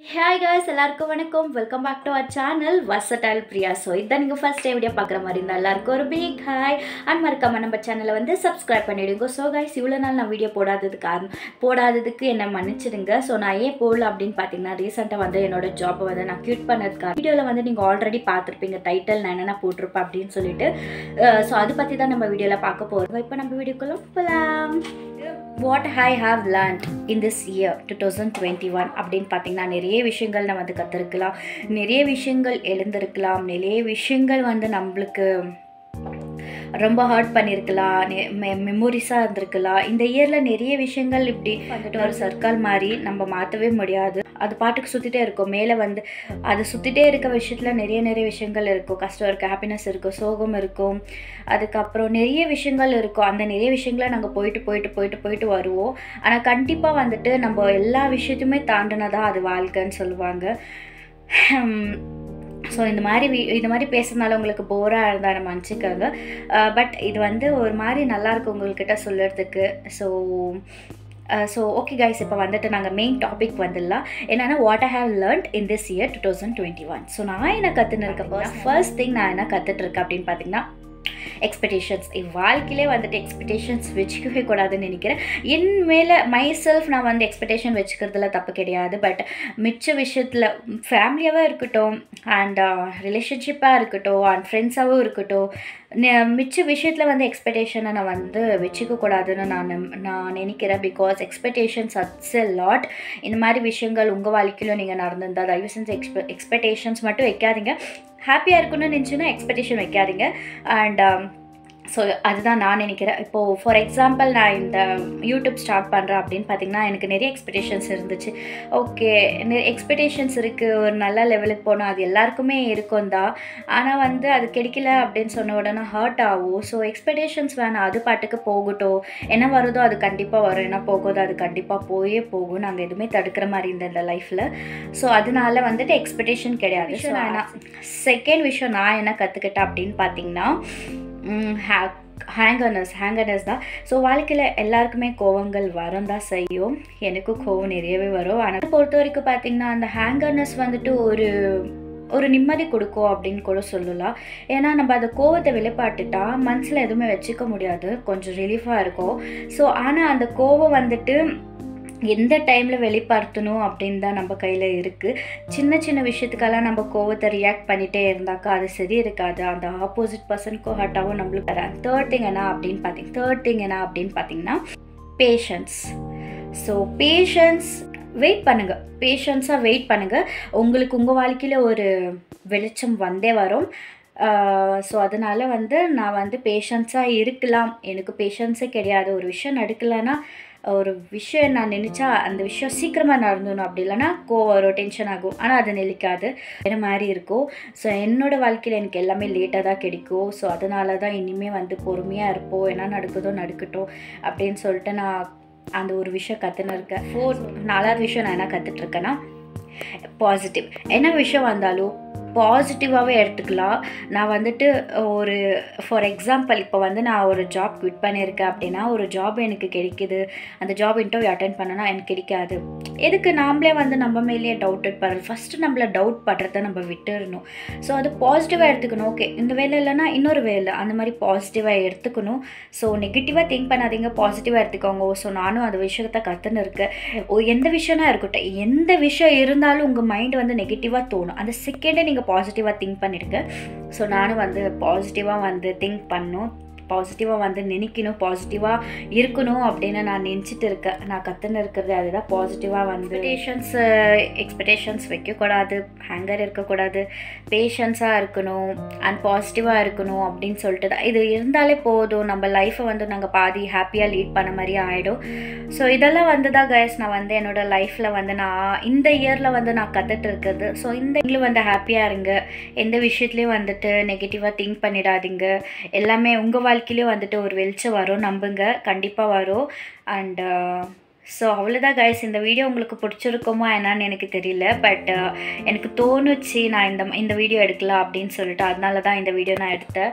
hi guys எல்லாருக்கும் வணக்கம் welcome back to our channel வசட்டால் பிரியா ஸோ இதான் நீங்கள் ஃபர்ஸ்ட் வீடியோ பார்க்குற மாதிரி இருந்தால் எல்லாருக்கும் ஒரு பிக் ஹாய் அண்ட் மறக்காம நம்ம சேனலை வந்து சப்ஸ்கிரைப் பண்ணிவிடுங்க ஸோ காய்ஸ் இவ்வளோ நாள் நான் வீடியோ போடாததுக்கு காரணம் போடாததுக்கு என்னை மன்னிச்சிடுங்க ஸோ நான் ஏன் போடல அப்படின்னு பார்த்தீங்கன்னா ரீசெண்டாக வந்து என்னோட ஜாப்பை வந்து நான் க்யூட் பண்ணதுக்காக வீடியோவில் வந்து நீங்கள் ஆல்ரெடி பார்த்துருப்பீங்க டைட்டில் நான் என்னென்ன போட்டிருப்பேன் அப்படின்னு சொல்லிட்டு ஸோ அதை பற்றி தான் நம்ம வீடியோவில் பார்க்க போகிறோம் இப்போ நம்ம வீடியோக்குள்ள போகலாம் what I have learnt in this year two thousand twenty one அப்படின்னு பார்த்தீங்கன்னா நிறைய விஷயங்கள் நம்ம வந்து கற்றுருக்கலாம் நிறைய விஷயங்கள் எழுந்திருக்கலாம் நிறைய விஷயங்கள் வந்து நம்மளுக்கு ரொம்ப ஹர்ட் பண்ணியிருக்கலாம் மெமோரிஸாக இருந்திருக்கலாம் இந்த இயரில் நிறைய விஷயங்கள் இப்படி வந்துட்டு ஒரு சர்க்கிள் மாதிரி நம்ம மாற்றவே முடியாது அது பாட்டுக்கு சுற்றிட்டே இருக்கும் மேலே வந்து அது சுற்றிட்டே இருக்க விஷயத்தில் நிறைய நிறைய விஷயங்கள் இருக்கும் கஷ்டம் இருக்குது ஹாப்பினஸ் இருக்கும் சோகம் இருக்கும் அதுக்கப்புறம் நிறைய விஷயங்கள் இருக்கும் அந்த நிறைய விஷயங்களை நாங்கள் போயிட்டு போயிட்டு போயிட்டு போயிட்டு வருவோம் ஆனால் கண்டிப்பாக வந்துட்டு நம்ம எல்லா விஷயத்தையுமே தாண்டினதா அது வாழ்க்கைன்னு சொல்லுவாங்க ஸோ இந்த மாதிரி வி இந்த மாதிரி பேசுறதுனால உங்களுக்கு போராக இருந்தால் நம்ம மன்னிச்சிக்கோங்க பட் இது வந்து ஒரு மாதிரி நல்லாயிருக்கு உங்கள்கிட்ட சொல்லுறதுக்கு ஸோ ஸோ ஓகே கைஸ் இப்போ வந்துட்டு நாங்கள் மெயின் டாபிக் வந்துடலாம் என்னென்னா what I have learnt in this year two thousand twenty one so நான் என்ன கற்றுன்னு இருக்கப்போ ஃபர்ஸ்ட் திங் நான் என்ன கற்றுட்டு இருக்கேன் அப்படின்னு பார்த்தீங்கன்னா எக்ஸ்பெக்டேஷன்ஸ் என் வாழ்க்கையிலே வந்துட்டு எக்ஸ்பெக்டேஷன்ஸ் வச்சுக்கவே கூடாதுன்னு நினைக்கிறேன் என் மேலே மை செல்ஃப் நான் வந்து எக்ஸ்பெக்டேஷன் வச்சுக்கிறதுல தப்பு கிடையாது பட் மிச்ச விஷயத்தில் ஃபேமிலியாகவே இருக்கட்டும் அண்ட் ரிலேஷன்ஷிப்பாக இருக்கட்டும் அண்ட் ஃப்ரெண்ட்ஸாகவும் இருக்கட்டும் மிச்ச விஷயத்தில் வந்து எக்ஸ்பெக்டேஷனை நான் வந்து வச்சுக்க கூடாதுன்னு நான் நான் நினைக்கிறேன் because expectations hurts a lot இந்த மாதிரி விஷயங்கள் உங்கள் வாழ்க்கையிலும் நீங்கள் நடந்திருந்தால் தயவு செஞ்சு எக்ஸ்பெ எக்ஸ்பெக்டேஷன்ஸ் மட்டும் வைக்காதீங்க ஹாப்பியாக இருக்கணும்னு நினச்சுன்னா எக்ஸ்பெக்டேஷன் வைக்காதீங்க அண்ட் ஸோ அதுதான் நான் நினைக்கிறேன் இப்போது ஃபார் எக்ஸாம்பிள் நான் இந்த யூடியூப் ஸ்டார்ட் பண்ணுறேன் அப்படின்னு பார்த்தீங்கன்னா எனக்கு நிறைய எக்ஸ்பெக்டேஷன்ஸ் இருந்துச்சு ஓகே எக்ஸ்பெக்டேஷன்ஸ் இருக்குது ஒரு நல்ல லெவலுக்கு போகணும் அது எல்லாருக்குமே இருக்கும் தான் ஆனால் வந்து அது கிடைக்கல அப்படின்னு சொன்ன உடனே ஹர்ட் ஆகும் ஸோ எக்ஸ்பெக்டேஷன்ஸ் வேணாம் அது பாட்டுக்கு போகட்டும் என்ன வருதோ அது கண்டிப்பாக வரும் என்ன போகுதோ அது கண்டிப்பாக போயே போகும் நாங்கள் எதுவுமே தடுக்கிற மாதிரி இருந்த இந்த லைஃப்பில் ஸோ அதனால வந்துட்டு எக்ஸ்பெக்டேஷன் கிடையாது ஸோ நான் செகண்ட் விஷயம் நான் என்ன கற்றுக்கிட்டேன் அப்படின்னு பார்த்தீங்கன்னா ஹே ஹேங்கர்னஸ் ஹேங்கர்னஸ் தான் ஸோ வாழ்க்கையில் எல்லாருக்குமே கோவங்கள் வரும் தான் செய்யும் எனக்கும் கோவம் நிறையவே வரும் ஆனால் பொறுத்த வரைக்கும் பார்த்திங்கன்னா அந்த ஹேங்கர்னஸ் வந்துட்டு ஒரு ஒரு நிம்மதி கொடுக்கும் அப்படின்னு கூட சொல்லலாம் ஏன்னா நம்ம அந்த கோவத்தை வெளிப்பாட்டுட்டா மனசில் எதுவுமே வச்சுக்க முடியாது கொஞ்சம் ரிலீஃபாக இருக்கும் ஸோ ஆனால் அந்த கோவம் வந்துட்டு எந்த டைமில் வெளிப்படுத்தணும் அப்படின்னு தான் நம்ம கையில் இருக்குது சின்ன சின்ன விஷயத்துக்கெல்லாம் நம்ம கோவத்தை ரியாக்ட் பண்ணிகிட்டே இருந்தாக்கா அது சரி இருக்காது அந்த ஆப்போசிட் பர்சனுக்கும் ஹர்ட்டாகவும் நம்மளுக்கு தரேன் தேர்ட் திங் என்ன அப்படின்னு பார்த்தீங்க தேர்ட் திங் என்ன அப்படின்னு பார்த்தீங்கன்னா பேஷன்ஸ் ஸோ பேஷன்ஸ் வெயிட் பண்ணுங்கள் பேஷன்ஸாக வெயிட் பண்ணுங்கள் உங்களுக்கு உங்கள் வாழ்க்கையில் ஒரு வெளிச்சம் வந்தே வரும் ஸோ அதனால் வந்து நான் வந்து பேஷன்ஸாக இருக்கலாம் எனக்கு பேஷன்ஸே கிடையாது ஒரு விஷயம் நடக்கலைன்னா ஒரு விஷயம் நான் நினச்சா அந்த விஷயம் சீக்கிரமாக நடந்துடணும் அப்படி இல்லைனா கோவம் வரும் டென்ஷன் ஆகும் ஆனால் அது நிலைக்காது வேறு மாதிரி இருக்கும் ஸோ என்னோடய வாழ்க்கையில் எனக்கு எல்லாமே லேட்டாக தான் கிடைக்கும் ஸோ அதனால தான் இனிமேல் வந்து பொறுமையாக இருப்போம் என்ன நடக்குதோ நடக்கட்டும் அப்படின்னு சொல்லிட்டு நான் அந்த ஒரு விஷயம் கற்றுன்னு இருக்கேன் ஃபோர் நாலாவது விஷயம் நான் என்ன கற்றுட்ருக்கேன்னா பாசிட்டிவ் என்ன விஷயம் வந்தாலும் பாசிட்டிவாகவே எடுத்துக்கலாம் நான் வந்துட்டு ஒரு ஃபார் எக்ஸாம்பிள் இப்போ வந்து நான் ஒரு ஜாப் குவிட் பண்ணியிருக்கேன் அப்படின்னா ஒரு ஜாப் எனக்கு கிடைக்குது அந்த ஜாப் இன்டர்வியூ அட்டன் பண்ணனா எனக்கு கிடைக்காது எதுக்கு நாமளே வந்து நம்ம மேலேயே டவுட்டட் பண்ணுறது ஃபஸ்ட்டு நம்மளை டவுட் பண்ணுறத நம்ம விட்டுடணும் ஸோ அது பாசிட்டிவாக எடுத்துக்கணும் ஓகே இந்த வேலை இல்லைன்னா இன்னொரு வேலை அந்த மாதிரி பாசிட்டிவாக எடுத்துக்கணும் ஸோ நெகட்டிவாக திங்க் பண்ணாதீங்க பாசிட்டிவாக எடுத்துக்கோங்க ஸோ நானும் அந்த விஷயத்த கற்றுன்னு இருக்கேன் ஓ எந்த விஷயம்னா இருக்கட்டும் எந்த விஷயம் இருந்தாலும் உங்கள் மைண்ட் வந்து நெகட்டிவாக தோணும் அந்த செகண்டே நீங்கள் பாசிட்டிவாக திங்க் பண்ணிடுங்க ஸோ நானும் வந்து பாசிட்டிவாக வந்து திங்க் பண்ணும் பாசிட்டிவாக வந்து நினைக்கணும் பாசிட்டிவாக இருக்கணும் அப்படின்னு நான் நினச்சிட்டு இருக்கேன் நான் கற்றுன்னு இருக்கிறது அதுதான் பாசிட்டிவாக வந்து எக்ஸ்பெக்டேஷன்ஸ் எக்ஸ்பெக்டேஷன்ஸ் வைக்கக்கூடாது ஹேங்கர் இருக்கக்கூடாது பேஷன்ஸாக இருக்கணும் அண்ட் பாசிட்டிவாக இருக்கணும் அப்படின்னு சொல்லிட்டு தான் இது இருந்தாலே போதும் நம்ம லைஃப்பை வந்து நாங்கள் பாதி ஹாப்பியாக லீட் பண்ண மாதிரி ஆகிடும் ஸோ இதெல்லாம் வந்து தான் கைஸ் நான் வந்து என்னோடய லைஃப்பில் வந்து நான் இந்த இயரில் வந்து நான் கற்றுட்டு இருக்கிறது ஸோ இந்த இதில் வந்து ஹாப்பியாக இருங்க எந்த விஷயத்துலையும் வந்துட்டு நெகட்டிவாக திங்க் பண்ணிடாதீங்க எல்லாமே உங்கள் வாழ்க்கையிலையும் வந்துட்டு ஒரு வெளிச்சம் வரும் நம்புங்க கண்டிப்பாக வரும் அண்ட் ஸோ அவ்வளோதான் கைஸ் இந்த வீடியோ உங்களுக்கு பிடிச்சிருக்குமா என்னன்னு எனக்கு தெரியல பட் எனக்கு தோணுச்சு நான் இந்த இந்த வீடியோ எடுக்கலாம் அப்படின்னு சொல்லிட்டு அதனால தான் இந்த வீடியோ நான் எடுத்தேன்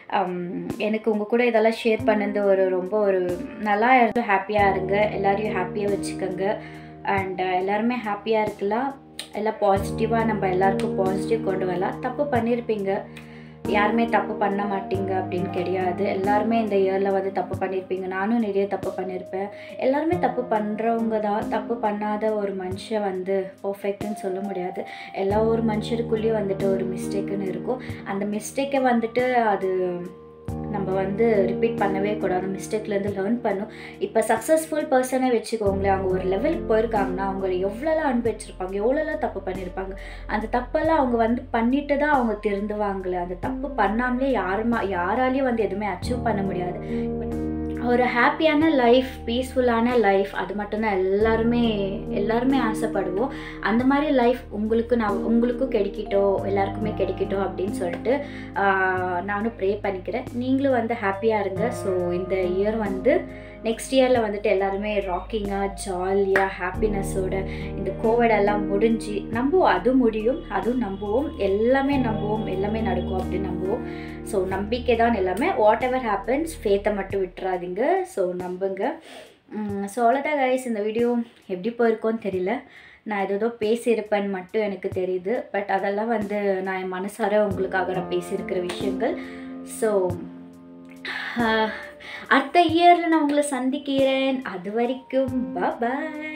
எனக்கு உங்கள் கூட இதெல்லாம் ஷேர் பண்ணது ஒரு ரொம்ப ஒரு நல்லா ஹாப்பியாக இருங்க எல்லாரையும் ஹாப்பியாக வச்சுக்கோங்க அண்ட் எல்லாருமே ஹாப்பியாக இருக்கலாம் எல்லாம் பாசிட்டிவாக நம்ம எல்லாருக்கும் பாசிட்டிவ் கொண்டு வரலாம் தப்பு பண்ணியிருப்பீங்க யாருமே தப்பு பண்ண மாட்டீங்க அப்படின்னு கிடையாது எல்லாருமே இந்த இயரில் வந்து தப்பு பண்ணியிருப்பீங்க நானும் நிறைய தப்பு பண்ணியிருப்பேன் எல்லாருமே தப்பு பண்ணுறவங்க தான் தப்பு பண்ணாத ஒரு மனுஷன் வந்து பர்ஃபெக்ட்னு சொல்ல முடியாது எல்லா ஒரு மனுஷருக்குள்ளேயும் வந்துட்டு ஒரு மிஸ்டேக்குன்னு இருக்கும் அந்த மிஸ்டேக்கை வந்துட்டு அது நம்ம வந்து ரிப்பீட் பண்ணவே கூடாது மிஸ்டேக்லேருந்து லேர்ன் பண்ணும் இப்போ சக்ஸஸ்ஃபுல் பர்சனே வச்சுக்கோங்களேன் அவங்க ஒரு லெவலுக்கு போயிருக்காங்கன்னா அவங்க எவ்வளோலாம் அனுபவிச்சிருப்பாங்க எவ்வளோலாம் தப்பு பண்ணியிருப்பாங்க அந்த தப்பெல்லாம் அவங்க வந்து பண்ணிட்டு தான் அவங்க திருந்துவாங்களே அந்த தப்பு பண்ணாமலே யாருமா யாராலையும் வந்து எதுவுமே அச்சீவ் பண்ண முடியாது ஒரு ஹாப்பியான லைஃப் பீஸ்ஃபுல்லான லைஃப் அது மட்டும்தான் எல்லாருமே எல்லாருமே ஆசைப்படுவோம் அந்த மாதிரி லைஃப் உங்களுக்கு நான் உங்களுக்கும் கிடைக்கட்டும் எல்லாருக்குமே கிடைக்கட்டும் அப்படின்னு சொல்லிட்டு ஆஹ், நானும் ப்ரே பண்ணிக்கிறேன் நீங்களும் வந்து ஹாப்பியாக இருங்க ஸோ இந்த இயர் வந்து நெக்ஸ்ட் இயரில் வந்துட்டு எல்லாருமே ராக்கிங்காக ஜாலியாக ஹாப்பினஸோட இந்த கோவிட் எல்லாம் முடிஞ்சு நம்புவோம் அது முடியும் அதுவும் நம்புவோம் எல்லாமே நம்புவோம் எல்லாமே நடக்கும் அப்படின்னு நம்புவோம் ஸோ நம்பிக்கை தான் எல்லாமே வாட் எவர் ஹேப்பன்ஸ் ஃபேத்தை மட்டும் விட்டுறாதீங்க ஸோ நம்புங்க ஸோ அவ்வளோதான் கைஸ் இந்த வீடியோ எப்படி போயிருக்கோன்னு தெரியல நான் ஏதோ பேசியிருப்பேன்னு மட்டும் எனக்கு தெரியுது பட் அதெல்லாம் வந்து நான் என் மனசார உங்களுக்காக நான் பேசியிருக்கிற விஷயங்கள் ஸோ அடுத்த இயரில் நான் உங்களை சந்திக்கிறேன் அது வரைக்கும் பாய்